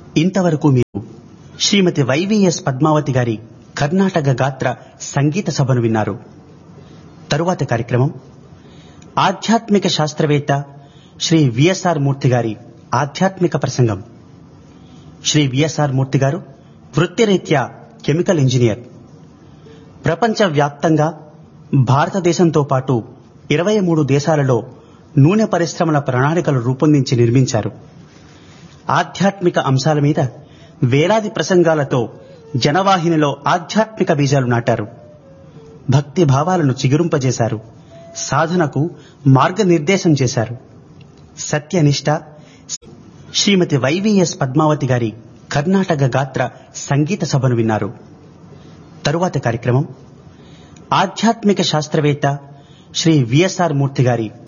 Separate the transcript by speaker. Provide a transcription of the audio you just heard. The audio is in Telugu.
Speaker 1: ఇంతవరకు మీరు శ్రీమతి వైవిఎస్ పద్మావతి గారి కర్ణాటక గాత్ర సంగీత సభను విన్నారు తరువాత కార్యక్రమం ఆధ్యాత్మిక శాస్త్రవేత్త శ్రీ విఎస్ఆర్ మూర్తి గారి ఆధ్యాత్మిక ప్రసంగం శ్రీ విఎస్ఆర్ మూర్తి గారు వృత్తిరీత్యా కెమికల్ ఇంజనీర్ ప్రపంచ వ్యాప్తంగా భారతదేశంతో పాటు ఇరవై మూడు దేశాలలో నూనె పరిశ్రమల ప్రణాళికలు రూపొందించి నిర్మించారు ఆధ్యాత్మిక అంశాల మీద వేలాది ప్రసంగాలతో జనవాహినిలో ఆధ్యాత్మిక బీజాలు నాటారు భక్తి భావాలను చిగురింపజేశారు సాధనకు మార్గనిర్దేశం చేశారు సత్యనిష్ట శ్రీమతి వైవిఎస్ పద్మావతి గారి కర్ణాటక గాత్ర సంగీత సభను విన్నారు తరువాత కార్యక్రమం ఆధ్యాత్మిక శాస్త్రవేత్త శ్రీ విఎస్ఆర్ మూర్తి గారి